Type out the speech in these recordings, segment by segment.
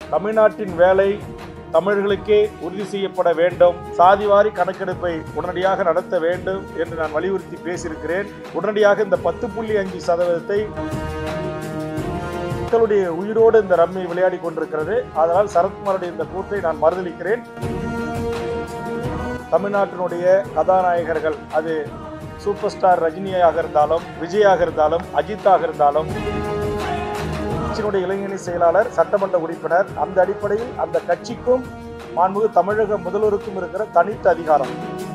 தமிழ்நாட்டின் வேலை தமிழர்களுக்கே உறுதி செய்யப்பட வேண்டும் சாதிவாரி கணக்கெடுப்பை உடனடியாக நடத்த வேண்டும் என்று நான் வலியுறுத்தி பேசியிருக்கிறேன் உடனடியாக இந்த பத்து புள்ளி அஞ்சு சதவீதத்தை மக்களுடைய உயிரோடு இந்த ரம்மி விளையாடி கொண்டிருக்கிறது அதனால் சரத்குமாருடைய இந்த கூற்றை நான் மறுதளிக்கிறேன் தமிழ்நாட்டினுடைய கதாநாயகர்கள் அது சூப்பர் ஸ்டார் ரஜினியாக இருந்தாலும் விஜயாக இருந்தாலும் அஜித்தாக இருந்தாலும் கட்சியினுடைய இளைஞரணி செயலாளர் சட்டமன்ற உறுப்பினர் அந்த அடிப்படையில் அந்த கட்சிக்கும் மாண்புமிகு தமிழக முதல்வருக்கும் இருக்கிற தனித்த அதிகாரம்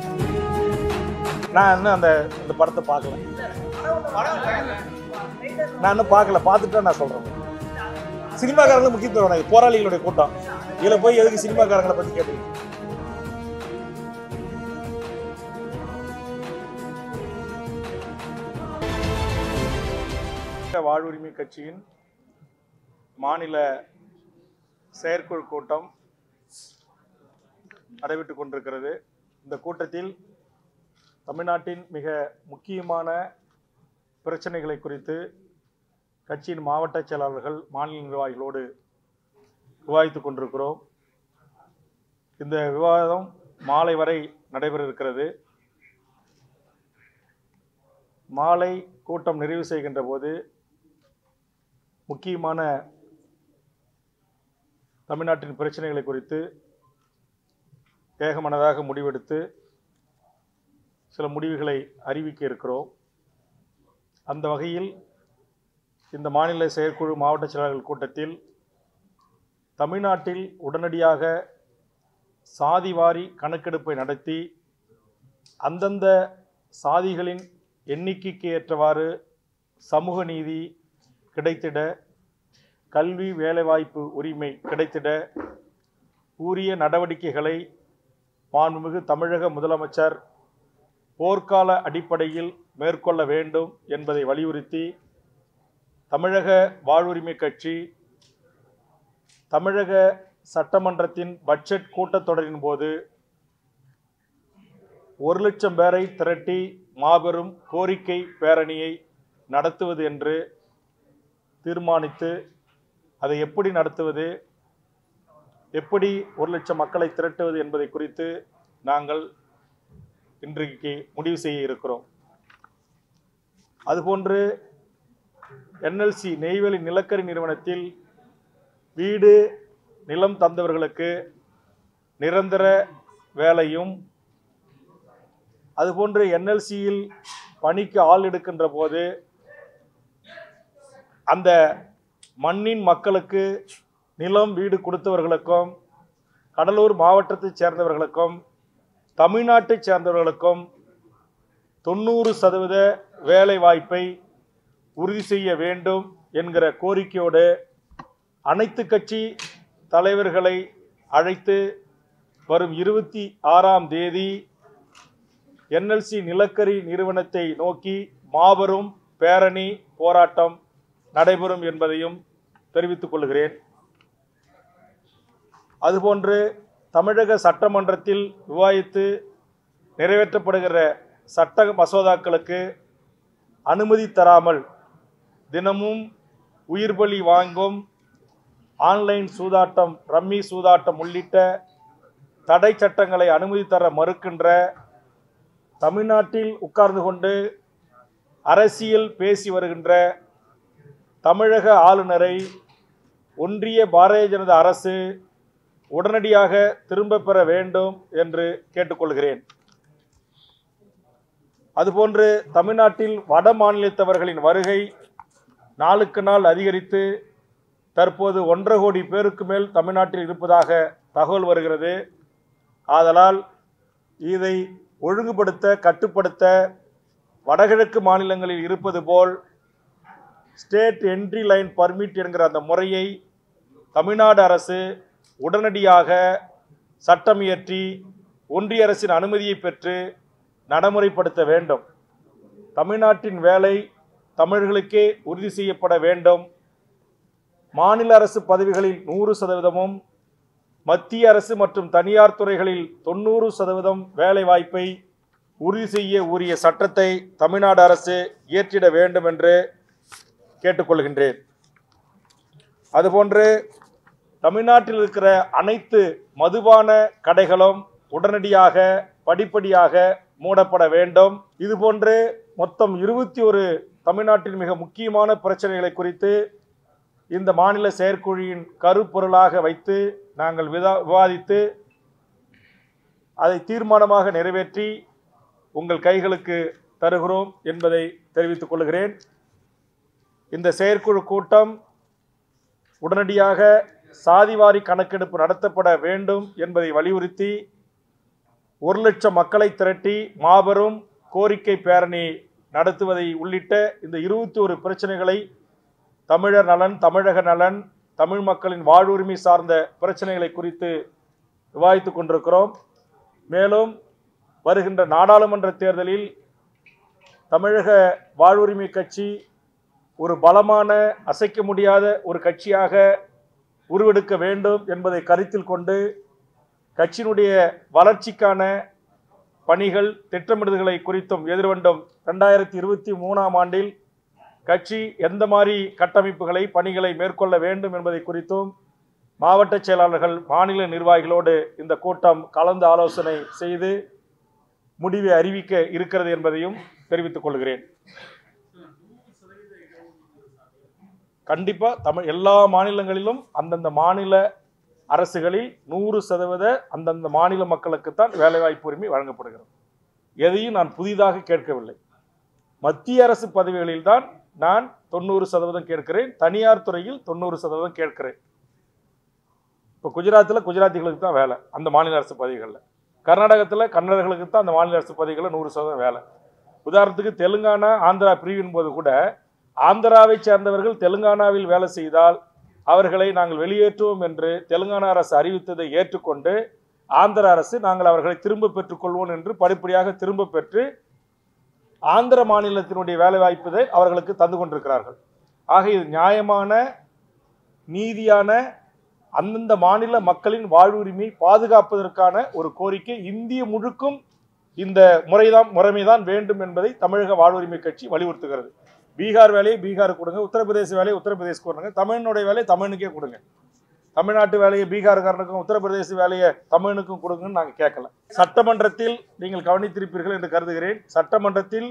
நான் இன்னும் அந்த அந்த படத்தை பார்க்கல நான் இன்னும் பார்க்கல பார்த்துட்டு நான் சொல்றேன் சினிமாக்காரங்களுக்கு முக்கியத்துவம் எனக்கு போராளிகளுடைய கூட்டம் இதுல போய் எதுக்கு சினிமாக்காரங்களை பத்தி கேட்டீங்க வாழ்வுரிமை கட்சியின் மாநில செயற்குழு கூட்டம் நடைபெற்றுக் கொண்டிருக்கிறது இந்த கூட்டத்தில் தமிழ்நாட்டின் மிக முக்கியமான பிரச்சனைகளை குறித்து கட்சியின் மாவட்ட செயலாளர்கள் மாநில நிர்வாகிகளோடு விவாதித்துக் கொண்டிருக்கிறோம் இந்த விவாதம் மாலை வரை நடைபெற இருக்கிறது மாலை கூட்டம் நிறைவு செய்கின்ற போது முக்கியமான தமிழ்நாட்டின் பிரச்சனைகளை குறித்து ஏகமனதாக முடிவெடுத்து சில முடிவுகளை அறிவிக்க இருக்கிறோம் அந்த வகையில் இந்த மாநில செயற்குழு மாவட்ட செயலாளர்கள் கூட்டத்தில் தமிழ்நாட்டில் உடனடியாக சாதிவாரி கணக்கெடுப்பை நடத்தி அந்தந்த சாதிகளின் எண்ணிக்கைக்கு ஏற்றவாறு சமூக நீதி கிடைத்திட கல்வி வேலைவாய்ப்பு உரிமை கிடைத்திட உரிய நடவடிக்கைகளை மாண்புமிகு தமிழக முதலமைச்சர் போர்க்கால அடிப்படையில் மேற்கொள்ள வேண்டும் என்பதை வலியுறுத்தி தமிழக வாழ்வுரிமை கட்சி தமிழக சட்டமன்றத்தின் பட்ஜெட் கூட்டத்தொடரின் போது ஒரு லட்சம் பேரை திரட்டி மாபெரும் கோரிக்கை பேரணியை நடத்துவது என்று தீர்மானித்து அதை எப்படி நடத்துவது எப்படி ஒரு லட்சம் மக்களை திரட்டுவது என்பதை குறித்து நாங்கள் இன்றைக்கு முடிவு செய்ய இருக்கிறோம் அதுபோன்று என்எல்சி நெய்வேலி நிலக்கரி நிறுவனத்தில் வீடு நிலம் தந்தவர்களுக்கு நிரந்தர வேலையும் அதுபோன்று என்எல்சியில் பணிக்கு ஆள் எடுக்கின்ற போது அந்த மண்ணின் மக்களுக்கு நிலம் வீடு கொடுத்தவர்களுக்கும் கடலூர் மாவட்டத்தைச் சேர்ந்தவர்களுக்கும் தமிழ்நாட்டைச் சேர்ந்தவர்களுக்கும் தொண்ணூறு சதவீத வேலை வாய்ப்பை உறுதி செய்ய வேண்டும் என்கிற கோரிக்கையோடு அனைத்து கட்சி தலைவர்களை அழைத்து வரும் இருபத்தி ஆறாம் தேதி என்எல்சி நிலக்கரி நிறுவனத்தை நோக்கி மாபெரும் பேரணி போராட்டம் நடைபெறும் என்பதையும் தெரிவித்துக் கொள்கிறேன் அதுபோன்று தமிழக சட்டமன்றத்தில் விவாதித்து நிறைவேற்றப்படுகிற சட்ட மசோதாக்களுக்கு அனுமதி தராமல் தினமும் உயிர் பலி வாங்கும் ஆன்லைன் சூதாட்டம் ரம்மி சூதாட்டம் உள்ளிட்ட தடை சட்டங்களை அனுமதி தர மறுக்கின்ற தமிழ்நாட்டில் உட்கார்ந்து கொண்டு அரசியல் பேசி வருகின்ற தமிழக ஆளுநரை ஒன்றிய பாரதிய ஜனதா அரசு உடனடியாக திரும்ப பெற வேண்டும் என்று கேட்டுக்கொள்கிறேன் அதுபோன்று தமிழ்நாட்டில் வட மாநிலத்தவர்களின் வருகை நாளுக்கு நாள் அதிகரித்து தற்போது ஒன்றரை கோடி பேருக்கு மேல் தமிழ்நாட்டில் இருப்பதாக தகவல் வருகிறது ஆதலால் இதை ஒழுங்குபடுத்த கட்டுப்படுத்த வடகிழக்கு மாநிலங்களில் இருப்பது போல் ஸ்டேட் என்ட்ரி லைன் பர்மிட் என்கிற அந்த முறையை தமிழ்நாடு அரசு உடனடியாக சட்டம் இயற்றி ஒன்றிய அரசின் அனுமதியை பெற்று நடைமுறைப்படுத்த வேண்டும் தமிழ்நாட்டின் வேலை தமிழர்களுக்கே உறுதி செய்யப்பட வேண்டும் மாநில அரசு பதவிகளில் நூறு சதவீதமும் மத்திய அரசு மற்றும் தனியார் துறைகளில் தொண்ணூறு சதவீதம் வேலை வாய்ப்பை உறுதி செய்ய உரிய சட்டத்தை தமிழ்நாடு அரசு இயற்றிட வேண்டும் என்று கேட்டுக்கொள்கின்றேன் அதுபோன்று தமிழ்நாட்டில் இருக்கிற அனைத்து மதுபான கடைகளும் உடனடியாக படிப்படியாக மூடப்பட வேண்டும் இதுபோன்று மொத்தம் இருபத்தி ஒரு தமிழ்நாட்டின் மிக முக்கியமான பிரச்சனைகளை குறித்து இந்த மாநில செயற்குழியின் கருப்பொருளாக வைத்து நாங்கள் விதா விவாதித்து அதை தீர்மானமாக நிறைவேற்றி உங்கள் கைகளுக்கு தருகிறோம் என்பதை தெரிவித்துக் கொள்கிறேன் இந்த செயற்குழு கூட்டம் உடனடியாக சாதிவாரி கணக்கெடுப்பு நடத்தப்பட வேண்டும் என்பதை வலியுறுத்தி ஒரு லட்சம் மக்களை திரட்டி மாபெரும் கோரிக்கை பேரணி நடத்துவதை உள்ளிட்ட இந்த இருபத்தி ஒரு பிரச்சனைகளை தமிழர் நலன் தமிழக நலன் தமிழ் மக்களின் வாழ்வுரிமை சார்ந்த பிரச்சனைகளை குறித்து விவாதித்துக் கொண்டிருக்கிறோம் மேலும் வருகின்ற நாடாளுமன்ற தேர்தலில் தமிழக வாழ்வுரிமை கட்சி ஒரு பலமான அசைக்க முடியாத ஒரு கட்சியாக உருவெடுக்க வேண்டும் என்பதை கருத்தில் கொண்டு கட்சியினுடைய வளர்ச்சிக்கான பணிகள் திட்டமிடுதல்களை குறித்தும் எதிர்வண்டும் ரெண்டாயிரத்தி இருபத்தி மூணாம் ஆண்டில் கட்சி எந்த மாதிரி கட்டமைப்புகளை பணிகளை மேற்கொள்ள வேண்டும் என்பதை குறித்தும் மாவட்ட செயலாளர்கள் மாநில நிர்வாகிகளோடு இந்த கூட்டம் கலந்து ஆலோசனை செய்து முடிவை அறிவிக்க இருக்கிறது என்பதையும் தெரிவித்துக் கொள்கிறேன் கண்டிப்பா தமிழ் எல்லா மாநிலங்களிலும் அந்தந்த மாநில அரசுகளில் நூறு சதவீத அந்தந்த மாநில மக்களுக்குத்தான் வேலைவாய்ப்பு உரிமை வழங்கப்படுகிறது எதையும் நான் புதிதாக கேட்கவில்லை மத்திய அரசு பதவிகளில் தான் நான் தொண்ணூறு சதவீதம் கேட்கிறேன் தனியார் துறையில் தொண்ணூறு சதவீதம் கேட்கிறேன் இப்போ குஜராத்தில் குஜராத்திகளுக்கு தான் வேலை அந்த மாநில அரசு பதவிகளில் கர்நாடகத்தில் கன்னடர்களுக்கு தான் அந்த மாநில அரசு பதவிகளில் நூறு சதவீதம் வேலை உதாரணத்துக்கு தெலுங்கானா ஆந்திரா பிரிவின் போது கூட ஆந்திராவை சேர்ந்தவர்கள் தெலுங்கானாவில் வேலை செய்தால் அவர்களை நாங்கள் வெளியேற்றுவோம் என்று தெலுங்கானா அரசு அறிவித்ததை ஏற்றுக்கொண்டு ஆந்திர அரசு நாங்கள் அவர்களை திரும்ப பெற்றுக்கொள்வோம் என்று படிப்படியாக திரும்ப பெற்று ஆந்திர மாநிலத்தினுடைய வேலைவாய்ப்பை அவர்களுக்கு தந்து கொண்டிருக்கிறார்கள் ஆக இது நியாயமான நீதியான அந்தந்த மாநில மக்களின் வாழ்வுரிமை பாதுகாப்பதற்கான ஒரு கோரிக்கை இந்திய முழுக்கும் இந்த முறைதான் முறைமைதான் வேண்டும் என்பதை தமிழக வாழ்வுரிமை கட்சி வலியுறுத்துகிறது பீகார் வேலையை பீகாருக்கு கொடுங்க உத்தரப்பிரதேச வேலையை உத்தரப்பிரதேச கொடுங்க தமிழனுடைய வேலையை தமிழனுக்கே கொடுங்க தமிழ்நாட்டு வேலையை பீகார்காரனுக்கும் உத்தரப்பிரதேச வேலையை தமிழனுக்கும் கொடுங்கன்னு நாங்கள் கேட்கல சட்டமன்றத்தில் நீங்கள் கவனித்திருப்பீர்கள் என்று கருதுகிறேன் சட்டமன்றத்தில்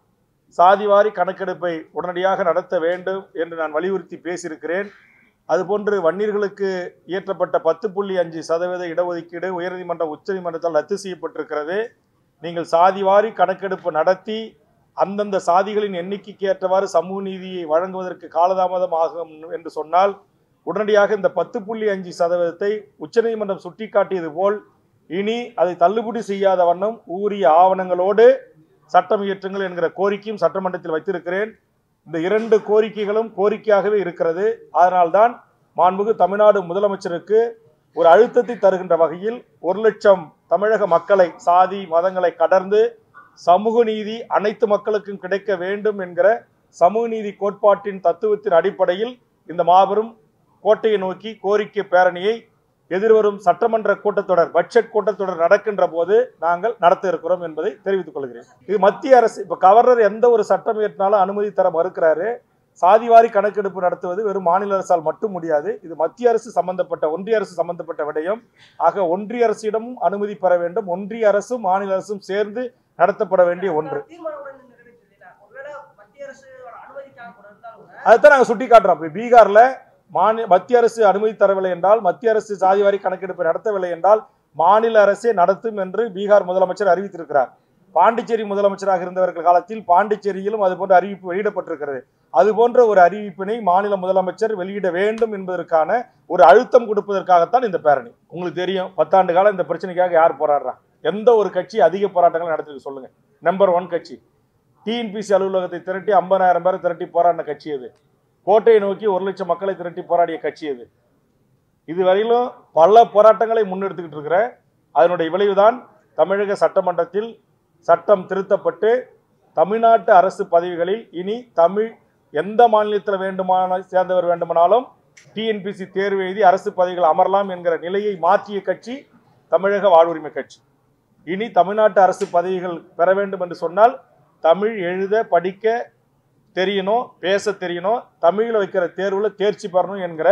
சாதிவாரி கணக்கெடுப்பை உடனடியாக நடத்த வேண்டும் என்று நான் வலியுறுத்தி பேசியிருக்கிறேன் அதுபோன்று வன்னியர்களுக்கு இயற்றப்பட்ட பத்து புள்ளி அஞ்சு சதவீத இடஒதுக்கீடு உயர்நீதிமன்ற உச்சநீதிமன்றத்தால் ரத்து செய்யப்பட்டிருக்கிறது நீங்கள் சாதிவாரி கணக்கெடுப்பு நடத்தி அந்தந்த சாதிகளின் எண்ணிக்கைக்கு ஏற்றவாறு சமூக நீதியை வழங்குவதற்கு காலதாமதம் ஆகும் என்று சொன்னால் உடனடியாக இந்த பத்து புள்ளி அஞ்சு சதவீதத்தை உச்சநீதிமன்றம் சுட்டிக்காட்டியது போல் இனி அதை தள்ளுபடி செய்யாத வண்ணம் ஊரிய ஆவணங்களோடு சட்டம் இயற்றுங்கள் என்கிற கோரிக்கையும் சட்டமன்றத்தில் வைத்திருக்கிறேன் இந்த இரண்டு கோரிக்கைகளும் கோரிக்கையாகவே இருக்கிறது அதனால்தான் மாண்புகு தமிழ்நாடு முதலமைச்சருக்கு ஒரு அழுத்தத்தை தருகின்ற வகையில் ஒரு லட்சம் தமிழக மக்களை சாதி மதங்களை கடந்து சமூக நீதி அனைத்து மக்களுக்கும் கிடைக்க வேண்டும் என்கிற சமூக நீதி கோட்பாட்டின் தத்துவத்தின் அடிப்படையில் இந்த மாபெரும் கோட்டையை நோக்கி கோரிக்கை பேரணியை எதிர்வரும் சட்டமன்ற கூட்டத்தொடர் பட்ஜெட் கூட்டத்தொடர் நடக்கின்ற போது நாங்கள் நடத்த இருக்கிறோம் என்பதை தெரிவித்துக் கொள்கிறேன் இது மத்திய அரசு இப்ப கவர்னர் எந்த ஒரு சட்டம் இயற்றினாலும் அனுமதி தர மறுக்கிறாரு சாதிவாரி கணக்கெடுப்பு நடத்துவது வெறும் மாநில அரசால் மட்டும் முடியாது இது மத்திய அரசு சம்பந்தப்பட்ட ஒன்றிய அரசு சம்பந்தப்பட்ட விடயம் ஆக ஒன்றிய அரசிடமும் அனுமதி பெற வேண்டும் ஒன்றிய அரசும் மாநில அரசும் சேர்ந்து நடத்தப்பட வேண்டிய ஒன்று தீர்மானம் நிறைவேற்றலைனா ஒருவேளை மத்திய அரசு அனுமதிக்காம கூட இருந்தாலும் கூட அதுதான் நாங்கள் சுட்டி காட்டுறோம் இப்போ பீகார்ல மாநில மத்திய அரசு அனுமதி தரவில்லை என்றால் மத்திய அரசு சாதிவாரி கணக்கெடுப்பை நடத்தவில்லை என்றால் மாநில அரசே நடத்தும் என்று பீகார் முதலமைச்சர் அறிவித்திருக்கிறார் பாண்டிச்சேரி முதலமைச்சராக இருந்தவர்கள் காலத்தில் பாண்டிச்சேரியிலும் அது போன்ற அறிவிப்பு வெளியிடப்பட்டிருக்கிறது அது போன்ற ஒரு அறிவிப்பினை மாநில முதலமைச்சர் வெளியிட வேண்டும் என்பதற்கான ஒரு அழுத்தம் கொடுப்பதற்காகத்தான் இந்த பேரணி உங்களுக்கு தெரியும் பத்தாண்டு காலம் இந்த பிரச்சனைக்காக யார் போராடுறா எந்த ஒரு கட்சி அதிக போராட்டங்கள் நடத்திருக்கு சொல்லுங்க நம்பர் ஒன் கட்சி டிஎன்பிசி அலுவலகத்தை திரட்டி ஐம்பதாயிரம் பேரை திரட்டி போராடின கட்சி அது கோட்டையை நோக்கி ஒரு லட்சம் மக்களை திரட்டி போராடிய கட்சி அது இதுவரையிலும் பல போராட்டங்களை முன்னெடுத்துக்கிட்டு இருக்கிற அதனுடைய விளைவுதான் தமிழக சட்டமன்றத்தில் சட்டம் திருத்தப்பட்டு தமிழ்நாட்டு அரசு பதவிகளில் இனி தமிழ் எந்த மாநிலத்தில் வேண்டுமான சேர்ந்தவர் வேண்டுமானாலும் டிஎன்பிசி தேர்வு எழுதி அரசு பதவிகள் அமரலாம் என்கிற நிலையை மாற்றிய கட்சி தமிழக வாழ்வுரிமை கட்சி இனி தமிழ்நாட்டு அரசு பதவிகள் பெற வேண்டும் என்று சொன்னால் தமிழ் எழுத படிக்க தெரியணும் பேச தெரியணும் தமிழில் வைக்கிற தேர்வில் தேர்ச்சி பெறணும் என்கிற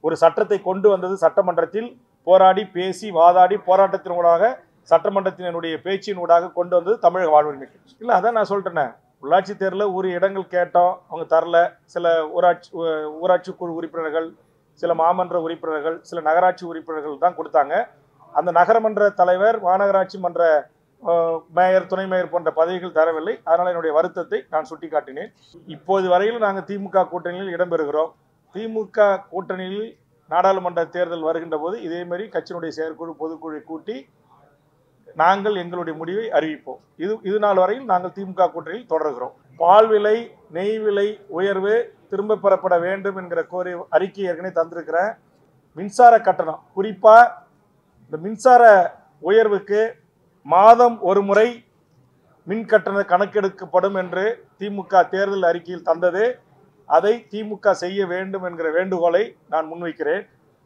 ஒரு சட்டத்தை கொண்டு வந்தது சட்டமன்றத்தில் போராடி பேசி வாதாடி போராட்டத்தின் ஊடாக சட்டமன்றத்தினுடைய பேச்சின் ஊடாக கொண்டு வந்தது தமிழக வாழ்வுரிமை கட்சி இல்லை அதான் நான் சொல்லிட்டேனே உள்ளாட்சி தேர்தலில் ஒரு இடங்கள் கேட்டோம் அவங்க தரல சில ஊராட்சி ஊ- ஊராட்சி குழு உறுப்பினர்கள் சில மாமன்ற உறுப்பினர்கள் சில நகராட்சி உறுப்பினர்கள் தான் கொடுத்தாங்க அந்த நகரமன்ற தலைவர் மாநகராட்சி மன்ற அஹ், மேயர் துணை மேயர் போன்ற பதவிகள் தரவில்லை அதனால் என்னுடைய வருத்தத்தை நான் சுட்டிக்காட்டினேன் இப்போது வரையில் நாங்கள் திமுக கூட்டணியில் இடம்பெறுகிறோம் திமுக கூட்டணியில் நாடாளுமன்ற தேர்தல் வருகின்ற போது இதே மாதிரி கட்சியினுடைய செயற்குழு பொதுக்குழு கூட்டி நாங்கள் எங்களுடைய முடிவை அறிவிப்போம் இது இது நாள் வரையில் நாங்கள் திமுக கூட்டணியில் தொடர்கிறோம் பால் விலை நெய் விலை உயர்வு திரும்ப பெறப்பட வேண்டும் என்கிற கோரி அறிக்கை ஏற்கனவே தந்திருக்கிறேன் மின்சார கட்டணம் குறிப்பா இந்த மின்சார உயர்வுக்கு மாதம் ஒரு முறை மின் கட்டண கணக்கெடுக்கப்படும் என்று திமுக தேர்தல் அறிக்கையில் தந்தது அதை திமுக செய்ய வேண்டும் என்கிற வேண்டுகோளை நான் முன்வைக்கிறேன்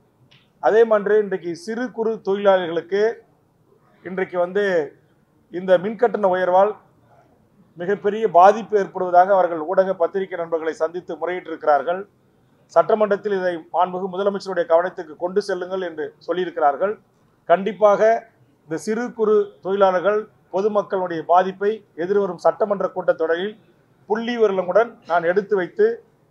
அதே மாதிரி இன்றைக்கு சிறு குறு தொழிலாளர்களுக்கு இன்றைக்கு வந்து இந்த மின்கட்டண உயர்வால் மிகப்பெரிய பாதிப்பு ஏற்படுவதாக அவர்கள் ஊடக பத்திரிகை நண்பர்களை சந்தித்து முறையிட்டிருக்கிறார்கள் சட்டமன்றத்தில் இதை மாண்புமிகு முதலமைச்சருடைய கவனத்துக்கு கொண்டு செல்லுங்கள் என்று சொல்லியிருக்கிறார்கள் கண்டிப்பாக இந்த சிறு குறு தொழிலாளர்கள் பொதுமக்களுடைய பாதிப்பை எதிர்வரும் சட்டமன்ற கூட்டத்தொடரில் புள்ளி விவரங்களுடன் நான் எடுத்து வைத்து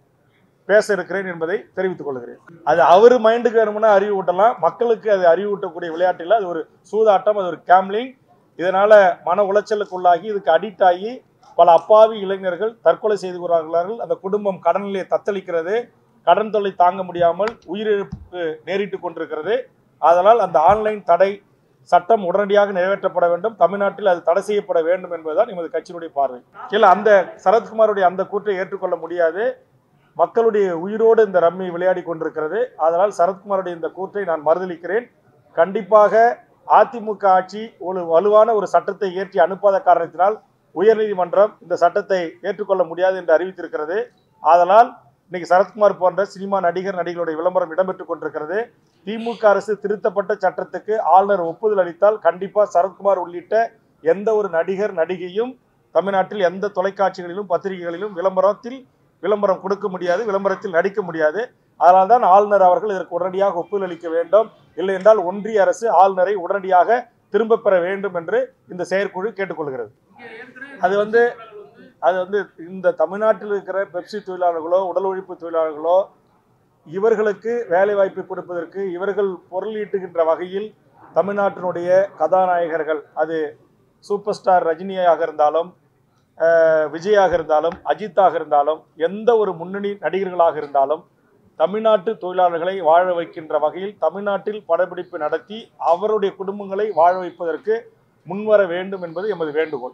பேச இருக்கிறேன் என்பதை தெரிவித்துக் கொள்கிறேன் அது அவர் மைண்டுக்கு வேணும்னா அறிவு ஊட்டலாம் மக்களுக்கு அது அறிவு ஊட்டக்கூடிய விளையாட்டு இல்லை அது ஒரு சூதாட்டம் அது ஒரு கேம்லிங் இதனால மன உளைச்சலுக்குள்ளாகி இதுக்கு அடிக்ட் ஆகி பல அப்பாவி இளைஞர்கள் தற்கொலை செய்து கொள்கிறார்கள் அந்த குடும்பம் கடனிலே தத்தளிக்கிறது கடன் தொல்லை தாங்க முடியாமல் உயிரிழப்பு நேரிட்டு கொண்டிருக்கிறது அதனால் அந்த ஆன்லைன் தடை சட்டம் உடனடியாக நிறைவேற்றப்பட வேண்டும் தமிழ்நாட்டில் அது தடை செய்யப்பட வேண்டும் என்பதுதான் எமது கட்சியினுடைய பார்வை இல்லை அந்த சரத்குமாருடைய அந்த கூற்றை ஏற்றுக்கொள்ள முடியாது மக்களுடைய உயிரோடு இந்த ரம்மி விளையாடி கொண்டிருக்கிறது அதனால் சரத்குமாருடைய இந்த கூற்றை நான் மறுதளிக்கிறேன் கண்டிப்பாக அதிமுக ஆட்சி ஒரு வலுவான ஒரு சட்டத்தை ஏற்றி அனுப்பாத காரணத்தினால் உயர்நீதிமன்றம் இந்த சட்டத்தை ஏற்றுக்கொள்ள முடியாது என்று அறிவித்திருக்கிறது அதனால் இன்னைக்கு சரத்குமார் போன்ற சினிமா நடிகர் நடிகளுடைய விளம்பரம் இடம்பெற்றுக் கொண்டிருக்கிறது திமுக அரசு திருத்தப்பட்ட சட்டத்துக்கு ஆளுநர் ஒப்புதல் அளித்தால் கண்டிப்பா சரத்குமார் உள்ளிட்ட எந்த ஒரு நடிகர் நடிகையும் தமிழ்நாட்டில் எந்த தொலைக்காட்சிகளிலும் பத்திரிகைகளிலும் விளம்பரத்தில் விளம்பரம் கொடுக்க முடியாது விளம்பரத்தில் நடிக்க முடியாது அதனால்தான் ஆளுநர் அவர்கள் இதற்கு உடனடியாக ஒப்புதல் அளிக்க வேண்டும் இல்லை என்றால் ஒன்றிய அரசு ஆளுநரை உடனடியாக திரும்ப பெற வேண்டும் என்று இந்த செயற்குழு கேட்டுக்கொள்கிறது அது வந்து அது வந்து இந்த தமிழ்நாட்டில் இருக்கிற பெப்சி தொழிலாளர்களோ உடல் உழைப்பு தொழிலாளர்களோ இவர்களுக்கு வேலை வாய்ப்பு கொடுப்பதற்கு இவர்கள் பொருளீட்டுகின்ற வகையில் தமிழ்நாட்டினுடைய கதாநாயகர்கள் அது சூப்பர் ஸ்டார் ரஜினியாக இருந்தாலும் அஹ், விஜயாக இருந்தாலும் அஜித்தாக இருந்தாலும் எந்த ஒரு முன்னணி நடிகர்களாக இருந்தாலும் தமிழ்நாட்டு தொழிலாளர்களை வாழ வைக்கின்ற வகையில் தமிழ்நாட்டில் படப்பிடிப்பு நடத்தி அவருடைய குடும்பங்களை வாழ வைப்பதற்கு முன்வர வேண்டும் என்பது எமது வேண்டுகோள்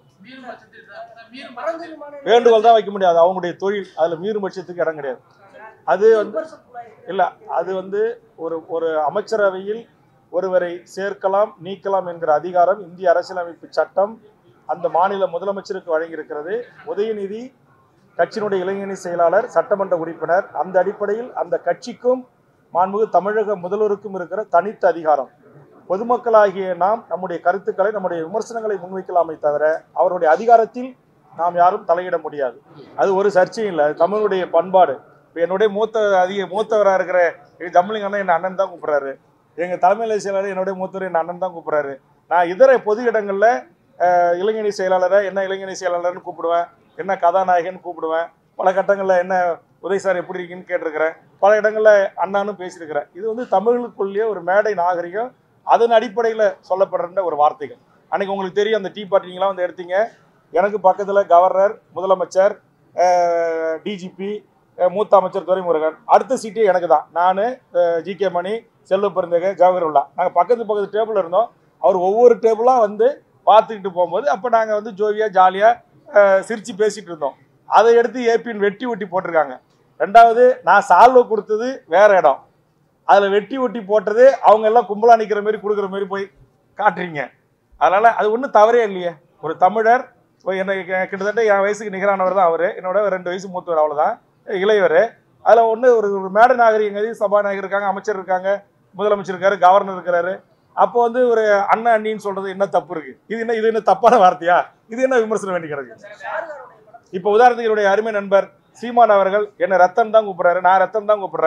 மறந்துடுமான வேண்டுகோள் தான் வைக்க முடியாது அவங்களுடைய தொழில் அதில் மீறும் பட்சத்துக்கு இடம் கிடையாது அது வந்து இல்லை அது வந்து ஒரு ஒரு அமைச்சரவையில் ஒருவரை சேர்க்கலாம் நீக்கலாம் என்கிற அதிகாரம் இந்திய அரசியலமைப்பு சட்டம் அந்த மாநில முதலமைச்சருக்கு வழங்கியிருக்கிறது உதயநிதி கட்சியினுடைய இளைஞரணி செயலாளர் சட்டமன்ற உறுப்பினர் அந்த அடிப்படையில் அந்த கட்சிக்கும் மாண்புமிகு தமிழக முதல்வருக்கும் இருக்கிற தனித்த அதிகாரம் பொதுமக்களாகிய நாம் நம்முடைய கருத்துக்களை நம்முடைய விமர்சனங்களை முன்வைக்கலாமே தவிர அவருடைய அதிகாரத்தில் நாம் யாரும் தலையிட முடியாது அது ஒரு சர்ச்சையும் இல்லை அது தமிழுடைய பண்பாடு இப்போ என்னுடைய மூத்த அதிக மூத்தவராக இருக்கிற ஜம்லிங் அண்ணன் என் அண்ணன் தான் கூப்பிட்றாரு எங்கள் தலைமையில செயலாளர் என்னுடைய மூத்தவர் என் அண்ணன் தான் கூப்பிட்றாரு நான் இதர பொது இடங்களில் இளைஞரணி செயலாளரை என்ன இளைஞரணி செயலாளர்னு கூப்பிடுவேன் என்ன கதாநாயகன் கூப்பிடுவேன் பல கட்டங்களில் என்ன உதய் சார் எப்படி இருக்கீங்கன்னு கேட்டிருக்கிறேன் பல இடங்களில் அண்ணான்னு பேசியிருக்கிறேன் இது வந்து தமிழுக்குள்ளேயே ஒரு மேடை நாகரிகம் அதன் அடிப்படையில் சொல்லப்படுற ஒரு வார்த்தைகள் அன்னைக்கு உங்களுக்கு தெரியும் அந்த டீ பார்ட்டிங்கெலாம் வந்து எடுத்தீங்க எனக்கு பக்கத்தில் கவர்னர் முதலமைச்சர் டிஜிபி மூத்த அமைச்சர் துரைமுருகன் அடுத்த சீட்டே எனக்கு தான் நான் ஜி கே மணி செல்வ பெருந்தக ஜவஹர்லா நாங்கள் பக்கத்து பக்கத்து டேபிள் இருந்தோம் அவர் ஒவ்வொரு டேபிளாக வந்து பார்த்துக்கிட்டு போகும்போது அப்போ நாங்கள் வந்து ஜோவியாக ஜாலியாக சிரித்து பேசிகிட்டு இருந்தோம் அதை எடுத்து ஏபின்னு வெட்டி ஒட்டி போட்டிருக்காங்க ரெண்டாவது நான் சால்வை கொடுத்தது வேற இடம் அதில் வெட்டி ஒட்டி போட்டது அவங்க எல்லாம் கும்பலா நிற்கிற மாதிரி கொடுக்குற மாதிரி போய் காட்டுறீங்க அதனால அது ஒன்றும் தவறே இல்லையே ஒரு தமிழர் இப்போ என்னை கி- கிட்டத்தட்ட என் வயசுக்கு நிகரானவர் தான் அவர் என்னோட ரெண்டு வயசு மூத்தவர் அவ்வளோதான் இளையவர் அதில் ஒன்று ஒரு ஒரு மேடை நாகரிகங்க சபாநாயகர் இருக்காங்க அமைச்சர் இருக்காங்க முதலமைச்சர் இருக்காரு கவர்னர் இருக்கிறாரு அப்போ வந்து ஒரு அண்ணன் அண்ணின்னு சொல்றது என்ன தப்பு இருக்கு இது என்ன இது என்ன தப்பான வார்த்தையா இது என்ன விமர்சனம் வேண்டி கிடக்கு இப்போ உதாரணத்துக்கு என்னுடைய அருமை நண்பர் சீமான் அவர்கள் என்ன ரத்தன் தான் கூப்பிடுறாரு நான் ரத்தன் தான் கூப்பிடுறேன்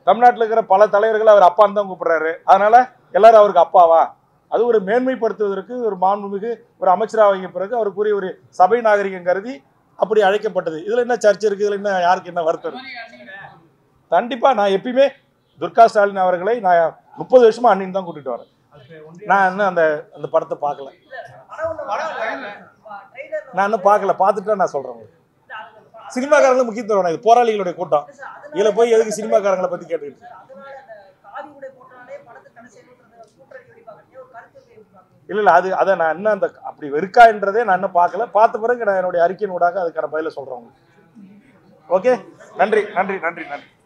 தமிழ்நாட்டில் இருக்கிற பல தலைவர்கள் அவர் அப்பான்னு தான் கூப்பிடுறாரு அதனால எல்லாரும் அவருக்கு அப்பாவா அது ஒரு மேன்மைப்படுத்துவதற்கு ஒரு மாண்புமிகு ஒரு அமைச்சராக பிறகு அவருக்குரிய ஒரு சபை நாகரிகம் கருதி அப்படி அழைக்கப்பட்டது இதுல என்ன சர்ச்சை இருக்கு இதுல என்ன யாருக்கு என்ன வருத்தம் இருக்கு? கண்டிப்பா நான் எப்பயுமே துர்கா ஸ்டாலின் அவர்களை நான் முப்பது வருஷமா அண்ணின்னு தான் கூட்டிட்டு வரேன் நான் இன்னும் அந்த அந்த படத்தை பார்க்கல படம் ஒண்ணு படம் வரும். trailer. ப- trailer ல நான் இன்னும் பார்க்கல பார்த்துட்டு நான் சொல்றேன் உங்களுக்கு. வந்து அது- அது- சினிமாக்காரங்களுக்கு முக்கியத்துவம் வேணாம். இது போராளிகளுடைய கூட்டம் சார், அதனால- இதுல போய் எதுக்கு சினிமாக்காரங்களை பத்தி கேட்டுக்கிட்டு சார், அதனால அந்த காவி உடை போட்டனாலே படத்தை தடை செய்யணுன்றது கூட்டணி வெடிப்பாங்க ஒரு கருத்து வெடிப்பாங்க இல்ல இல்ல அது அதை நான் இன்னும் அந்த அப்படி வெறுக்கான்றதே நான் இன்னும் பார்க்கல பார்த்த பிறகு நான் என்னுடைய அறிக்கையின் ஊடாக அதுக்கான பதில சொல்றேன் உங்களுக்கு ஓகே நன்றி நன்றி நன்றி நன்றி